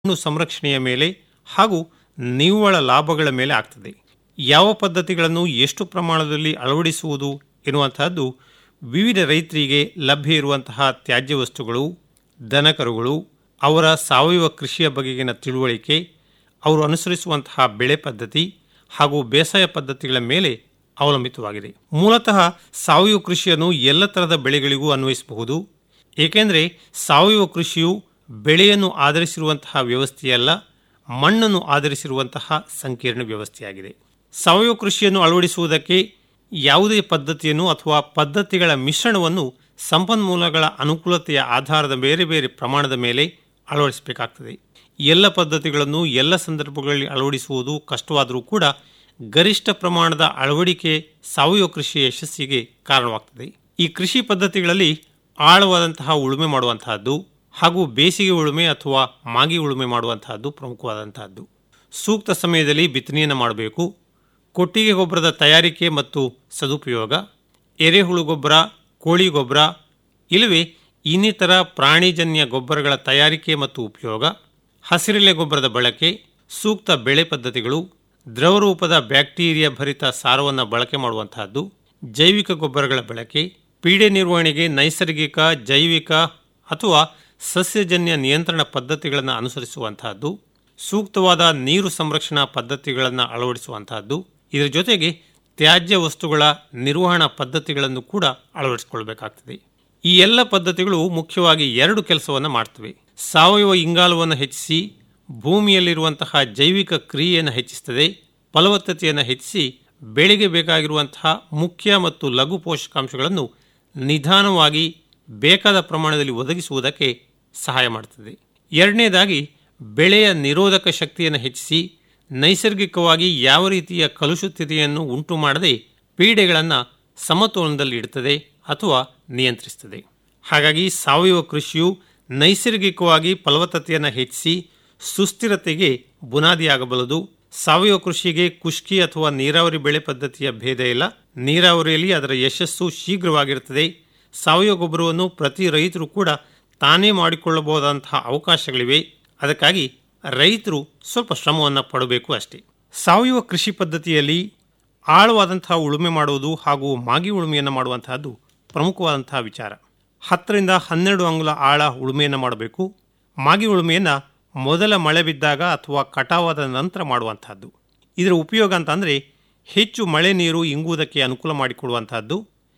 ಮಣ್ಣು ಸಂರಕ್ಷಣೆಯ ಮೇಲೆ ಹಾಗೂ ನಿವ್ವಳ ಲಾಭಗಳ ಮೇಲೆ ಆಗ್ತದೆ ಯಾವ ಪದ್ಧತಿಗಳನ್ನು ಎಷ್ಟು ಪ್ರಮಾಣದಲ್ಲಿ ಅಳವಡಿಸುವುದು ಎನ್ನುವಂತಹದ್ದು ವಿವಿಧ ರೈತರಿಗೆ ಲಭ್ಯ ಇರುವಂತಹ ತ್ಯಾಜ್ಯ ವಸ್ತುಗಳು ದನಕರುಗಳು ಅವರ ಸಾವಯವ ಕೃಷಿಯ ಬಗೆಗಿನ ತಿಳುವಳಿಕೆ ಅವರು ಅನುಸರಿಸುವಂತಹ ಬೆಳೆ ಪದ್ಧತಿ ಹಾಗೂ ಬೇಸಾಯ ಪದ್ಧತಿಗಳ ಮೇಲೆ ಅವಲಂಬಿತವಾಗಿದೆ ಮೂಲತಃ ಸಾವಯವ ಕೃಷಿಯನ್ನು ಎಲ್ಲ ಥರದ ಬೆಳೆಗಳಿಗೂ ಅನ್ವಯಿಸಬಹುದು ಏಕೆಂದರೆ ಸಾವಯವ ಕೃಷಿಯು ಬೆಳೆಯನ್ನು ಆಧರಿಸಿರುವಂತಹ ವ್ಯವಸ್ಥೆಯಲ್ಲ ಮಣ್ಣನ್ನು ಆಧರಿಸಿರುವಂತಹ ಸಂಕೀರ್ಣ ವ್ಯವಸ್ಥೆಯಾಗಿದೆ ಸಾವಯವ ಕೃಷಿಯನ್ನು ಅಳವಡಿಸುವುದಕ್ಕೆ ಯಾವುದೇ ಪದ್ಧತಿಯನ್ನು ಅಥವಾ ಪದ್ಧತಿಗಳ ಮಿಶ್ರಣವನ್ನು ಸಂಪನ್ಮೂಲಗಳ ಅನುಕೂಲತೆಯ ಆಧಾರದ ಬೇರೆ ಬೇರೆ ಪ್ರಮಾಣದ ಮೇಲೆ ಅಳವಡಿಸಬೇಕಾಗ್ತದೆ ಎಲ್ಲ ಪದ್ಧತಿಗಳನ್ನು ಎಲ್ಲ ಸಂದರ್ಭಗಳಲ್ಲಿ ಅಳವಡಿಸುವುದು ಕಷ್ಟವಾದರೂ ಕೂಡ ಗರಿಷ್ಠ ಪ್ರಮಾಣದ ಅಳವಡಿಕೆ ಸಾವಯವ ಕೃಷಿಯ ಯಶಸ್ಸಿಗೆ ಕಾರಣವಾಗ್ತದೆ ಈ ಕೃಷಿ ಪದ್ಧತಿಗಳಲ್ಲಿ ಆಳವಾದಂತಹ ಉಳುಮೆ ಮಾಡುವಂತಹದ್ದು ಹಾಗೂ ಬೇಸಿಗೆ ಉಳುಮೆ ಅಥವಾ ಮಾಗಿ ಉಳುಮೆ ಮಾಡುವಂತಹದ್ದು ಪ್ರಮುಖವಾದಂತಹದ್ದು ಸೂಕ್ತ ಸಮಯದಲ್ಲಿ ಬಿತ್ತನೆಯನ್ನು ಮಾಡಬೇಕು ಕೊಟ್ಟಿಗೆ ಗೊಬ್ಬರದ ತಯಾರಿಕೆ ಮತ್ತು ಸದುಪಯೋಗ ಎರೆಹುಳು ಗೊಬ್ಬರ ಕೋಳಿ ಗೊಬ್ಬರ ಇಲ್ಲವೇ ಇನ್ನಿತರ ಪ್ರಾಣಿಜನ್ಯ ಗೊಬ್ಬರಗಳ ತಯಾರಿಕೆ ಮತ್ತು ಉಪಯೋಗ ಹಸಿರೆಲೆ ಗೊಬ್ಬರದ ಬಳಕೆ ಸೂಕ್ತ ಬೆಳೆ ಪದ್ಧತಿಗಳು ದ್ರವರೂಪದ ಬ್ಯಾಕ್ಟೀರಿಯಾ ಭರಿತ ಸಾರವನ್ನು ಬಳಕೆ ಮಾಡುವಂತಹದ್ದು ಜೈವಿಕ ಗೊಬ್ಬರಗಳ ಬಳಕೆ ಪೀಡೆ ನಿರ್ವಹಣೆಗೆ ನೈಸರ್ಗಿಕ ಜೈವಿಕ ಅಥವಾ ಸಸ್ಯಜನ್ಯ ನಿಯಂತ್ರಣ ಪದ್ಧತಿಗಳನ್ನು ಅನುಸರಿಸುವಂತಹದ್ದು ಸೂಕ್ತವಾದ ನೀರು ಸಂರಕ್ಷಣಾ ಪದ್ಧತಿಗಳನ್ನು ಅಳವಡಿಸುವಂತಹದ್ದು ಇದರ ಜೊತೆಗೆ ತ್ಯಾಜ್ಯ ವಸ್ತುಗಳ ನಿರ್ವಹಣಾ ಪದ್ಧತಿಗಳನ್ನು ಕೂಡ ಅಳವಡಿಸಿಕೊಳ್ಬೇಕಾಗ್ತದೆ ಈ ಎಲ್ಲ ಪದ್ಧತಿಗಳು ಮುಖ್ಯವಾಗಿ ಎರಡು ಕೆಲಸವನ್ನು ಮಾಡ್ತವೆ ಸಾವಯವ ಇಂಗಾಲವನ್ನು ಹೆಚ್ಚಿಸಿ ಭೂಮಿಯಲ್ಲಿರುವಂತಹ ಜೈವಿಕ ಕ್ರಿಯೆಯನ್ನು ಹೆಚ್ಚಿಸುತ್ತದೆ ಫಲವತ್ತತೆಯನ್ನು ಹೆಚ್ಚಿಸಿ ಬೆಳೆಗೆ ಬೇಕಾಗಿರುವಂತಹ ಮುಖ್ಯ ಮತ್ತು ಲಘು ಪೋಷಕಾಂಶಗಳನ್ನು ನಿಧಾನವಾಗಿ ಬೇಕಾದ ಪ್ರಮಾಣದಲ್ಲಿ ಒದಗಿಸುವುದಕ್ಕೆ ಸಹಾಯ ಮಾಡುತ್ತದೆ ಎರಡನೇದಾಗಿ ಬೆಳೆಯ ನಿರೋಧಕ ಶಕ್ತಿಯನ್ನು ಹೆಚ್ಚಿಸಿ ನೈಸರ್ಗಿಕವಾಗಿ ಯಾವ ರೀತಿಯ ಕಲುಷಿತತೆಯನ್ನು ಉಂಟು ಮಾಡದೆ ಪೀಡೆಗಳನ್ನು ಸಮತೋಲನದಲ್ಲಿ ಇಡುತ್ತದೆ ಅಥವಾ ನಿಯಂತ್ರಿಸುತ್ತದೆ ಹಾಗಾಗಿ ಸಾವಯವ ಕೃಷಿಯು ನೈಸರ್ಗಿಕವಾಗಿ ಫಲವತ್ತತೆಯನ್ನು ಹೆಚ್ಚಿಸಿ ಸುಸ್ಥಿರತೆಗೆ ಬುನಾದಿಯಾಗಬಲ್ಲದು ಸಾವಯವ ಕೃಷಿಗೆ ಕುಷ್ಕಿ ಅಥವಾ ನೀರಾವರಿ ಬೆಳೆ ಪದ್ಧತಿಯ ಭೇದ ಇಲ್ಲ ನೀರಾವರಿಯಲ್ಲಿ ಅದರ ಯಶಸ್ಸು ಶೀಘ್ರವಾಗಿರುತ್ತದೆ ಸಾವಯವ ಗೊಬ್ಬರವನ್ನು ಪ್ರತಿ ರೈತರು ಕೂಡ ತಾನೇ ಮಾಡಿಕೊಳ್ಳಬಹುದಂತಹ ಅವಕಾಶಗಳಿವೆ ಅದಕ್ಕಾಗಿ ರೈತರು ಸ್ವಲ್ಪ ಶ್ರಮವನ್ನು ಪಡಬೇಕು ಅಷ್ಟೇ ಸಾವಯವ ಕೃಷಿ ಪದ್ಧತಿಯಲ್ಲಿ ಆಳವಾದಂತಹ ಉಳುಮೆ ಮಾಡುವುದು ಹಾಗೂ ಮಾಗಿ ಉಳುಮೆಯನ್ನು ಮಾಡುವಂತಹದ್ದು ಪ್ರಮುಖವಾದಂತಹ ವಿಚಾರ ಹತ್ತರಿಂದ ಹನ್ನೆರಡು ಅಂಗುಲ ಆಳ ಉಳುಮೆಯನ್ನು ಮಾಡಬೇಕು ಮಾಗಿ ಉಳುಮೆಯನ್ನು ಮೊದಲ ಮಳೆ ಬಿದ್ದಾಗ ಅಥವಾ ಕಟಾವಾದ ನಂತರ ಮಾಡುವಂತಹದ್ದು ಇದರ ಉಪಯೋಗ ಅಂತಂದರೆ ಹೆಚ್ಚು ಮಳೆ ನೀರು ಇಂಗುವುದಕ್ಕೆ ಅನುಕೂಲ ಮಾಡಿಕೊಡುವಂತಹದ್ದು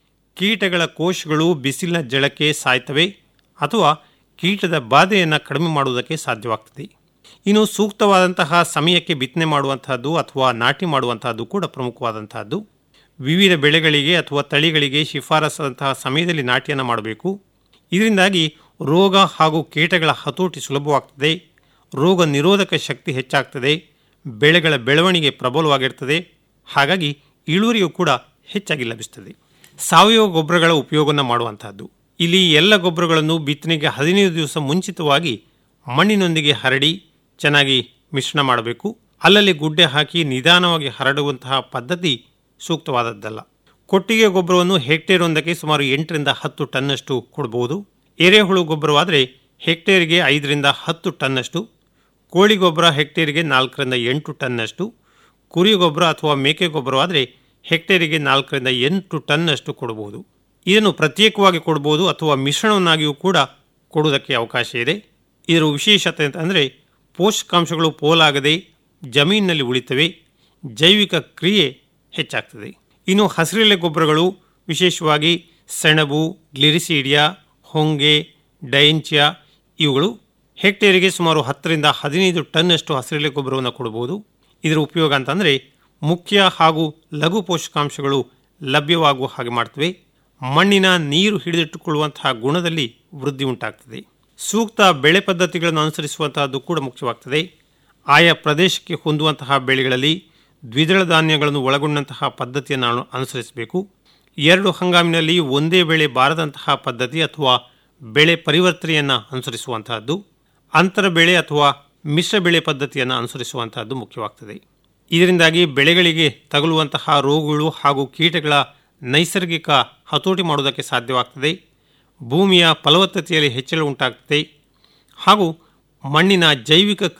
ಕೀಟಗಳ ಕೋಶಗಳು ಬಿಸಿಲಿನ ಜಳಕ್ಕೆ ಸಾಯ್ತವೆ ಅಥವಾ ಕೀಟದ ಬಾಧೆಯನ್ನು ಕಡಿಮೆ ಮಾಡುವುದಕ್ಕೆ ಸಾಧ್ಯವಾಗ್ತದೆ ಇನ್ನು ಸೂಕ್ತವಾದಂತಹ ಸಮಯಕ್ಕೆ ಬಿತ್ತನೆ ಮಾಡುವಂತಹದ್ದು ಅಥವಾ ನಾಟಿ ಮಾಡುವಂತಹದ್ದು ಕೂಡ ಪ್ರಮುಖವಾದಂತಹದ್ದು ವಿವಿಧ ಬೆಳೆಗಳಿಗೆ ಅಥವಾ ತಳಿಗಳಿಗೆ ಶಿಫಾರಸಾದಂತಹ ಸಮಯದಲ್ಲಿ ನಾಟಿಯನ್ನು ಮಾಡಬೇಕು ಇದರಿಂದಾಗಿ ರೋಗ ಹಾಗೂ ಕೀಟಗಳ ಹತೋಟಿ ಸುಲಭವಾಗ್ತದೆ ರೋಗ ನಿರೋಧಕ ಶಕ್ತಿ ಹೆಚ್ಚಾಗ್ತದೆ ಬೆಳೆಗಳ ಬೆಳವಣಿಗೆ ಪ್ರಬಲವಾಗಿರ್ತದೆ ಹಾಗಾಗಿ ಇಳುವರಿಯು ಕೂಡ ಹೆಚ್ಚಾಗಿ ಲಭಿಸ್ತದೆ ಸಾವಯವ ಗೊಬ್ಬರಗಳ ಉಪಯೋಗವನ್ನು ಮಾಡುವಂತಹದ್ದು ಇಲ್ಲಿ ಎಲ್ಲ ಗೊಬ್ಬರಗಳನ್ನು ಬಿತ್ತನೆಗೆ ಹದಿನೈದು ದಿವಸ ಮುಂಚಿತವಾಗಿ ಮಣ್ಣಿನೊಂದಿಗೆ ಹರಡಿ ಚೆನ್ನಾಗಿ ಮಿಶ್ರಣ ಮಾಡಬೇಕು ಅಲ್ಲಲ್ಲಿ ಗುಡ್ಡೆ ಹಾಕಿ ನಿಧಾನವಾಗಿ ಹರಡುವಂತಹ ಪದ್ಧತಿ ಸೂಕ್ತವಾದದ್ದಲ್ಲ ಕೊಟ್ಟಿಗೆ ಗೊಬ್ಬರವನ್ನು ಹೆಕ್ಟೇರ್ ಒಂದಕ್ಕೆ ಸುಮಾರು ಎಂಟರಿಂದ ಹತ್ತು ಟನ್ನಷ್ಟು ಕೊಡಬಹುದು ಎರೆಹುಳು ಗೊಬ್ಬರವಾದರೆ ಹೆಕ್ಟೇರಿಗೆ ಐದರಿಂದ ಹತ್ತು ಟನ್ನಷ್ಟು ಕೋಳಿ ಗೊಬ್ಬರ ಹೆಕ್ಟೇರಿಗೆ ನಾಲ್ಕರಿಂದ ಎಂಟು ಟನ್ನಷ್ಟು ಕುರಿ ಗೊಬ್ಬರ ಅಥವಾ ಮೇಕೆ ಗೊಬ್ಬರವಾದರೆ ಹೆಕ್ಟೇರಿಗೆ ನಾಲ್ಕರಿಂದ ಎಂಟು ಟನ್ನಷ್ಟು ಕೊಡಬಹುದು ಇದನ್ನು ಪ್ರತ್ಯೇಕವಾಗಿ ಕೊಡಬಹುದು ಅಥವಾ ಮಿಶ್ರಣವನ್ನಾಗಿಯೂ ಕೂಡ ಕೊಡುವುದಕ್ಕೆ ಅವಕಾಶ ಇದೆ ಇದರ ವಿಶೇಷತೆ ಅಂತಂದರೆ ಪೋಷಕಾಂಶಗಳು ಪೋಲಾಗದೆ ಜಮೀನಿನಲ್ಲಿ ಉಳಿತವೆ ಜೈವಿಕ ಕ್ರಿಯೆ ಹೆಚ್ಚಾಗ್ತದೆ ಇನ್ನು ಹಸಿರೆಲೆ ಗೊಬ್ಬರಗಳು ವಿಶೇಷವಾಗಿ ಸೆಣಬು ಗ್ಲಿರಿಸೀಡಿಯಾ ಹೊಂಗೆ ಡೈಂಚಿಯಾ ಇವುಗಳು ಹೆಕ್ಟೇರಿಗೆ ಸುಮಾರು ಹತ್ತರಿಂದ ಹದಿನೈದು ಟನ್ನಷ್ಟು ಹಸಿರೆಲೆ ಗೊಬ್ಬರವನ್ನು ಕೊಡಬಹುದು ಇದರ ಉಪಯೋಗ ಅಂತಂದರೆ ಮುಖ್ಯ ಹಾಗೂ ಲಘು ಪೋಷಕಾಂಶಗಳು ಲಭ್ಯವಾಗುವ ಹಾಗೆ ಮಾಡ್ತವೆ ಮಣ್ಣಿನ ನೀರು ಹಿಡಿದಿಟ್ಟುಕೊಳ್ಳುವಂತಹ ಗುಣದಲ್ಲಿ ವೃದ್ಧಿ ಉಂಟಾಗ್ತದೆ ಸೂಕ್ತ ಬೆಳೆ ಪದ್ಧತಿಗಳನ್ನು ಅನುಸರಿಸುವಂತಹದ್ದು ಕೂಡ ಮುಖ್ಯವಾಗ್ತದೆ ಆಯಾ ಪ್ರದೇಶಕ್ಕೆ ಹೊಂದುವಂತಹ ಬೆಳೆಗಳಲ್ಲಿ ದ್ವಿದಳ ಧಾನ್ಯಗಳನ್ನು ಒಳಗೊಂಡಂತಹ ಪದ್ಧತಿಯನ್ನು ಅನುಸರಿಸಬೇಕು ಎರಡು ಹಂಗಾಮಿನಲ್ಲಿ ಒಂದೇ ಬೆಳೆ ಬಾರದಂತಹ ಪದ್ಧತಿ ಅಥವಾ ಬೆಳೆ ಪರಿವರ್ತನೆಯನ್ನು ಅನುಸರಿಸುವಂತಹದ್ದು ಅಂತರ ಬೆಳೆ ಅಥವಾ ಮಿಶ್ರ ಬೆಳೆ ಪದ್ಧತಿಯನ್ನು ಅನುಸರಿಸುವಂತಹದ್ದು ಮುಖ್ಯವಾಗ್ತದೆ ಇದರಿಂದಾಗಿ ಬೆಳೆಗಳಿಗೆ ತಗುಲುವಂತಹ ರೋಗಗಳು ಹಾಗೂ ಕೀಟಗಳ ನೈಸರ್ಗಿಕ ಹತೋಟಿ ಮಾಡುವುದಕ್ಕೆ ಸಾಧ್ಯವಾಗ್ತದೆ ಭೂಮಿಯ ಫಲವತ್ತತೆಯಲ್ಲಿ ಹೆಚ್ಚಳ ಉಂಟಾಗ್ತದೆ ಹಾಗೂ ಮಣ್ಣಿನ ಜೈವಿಕ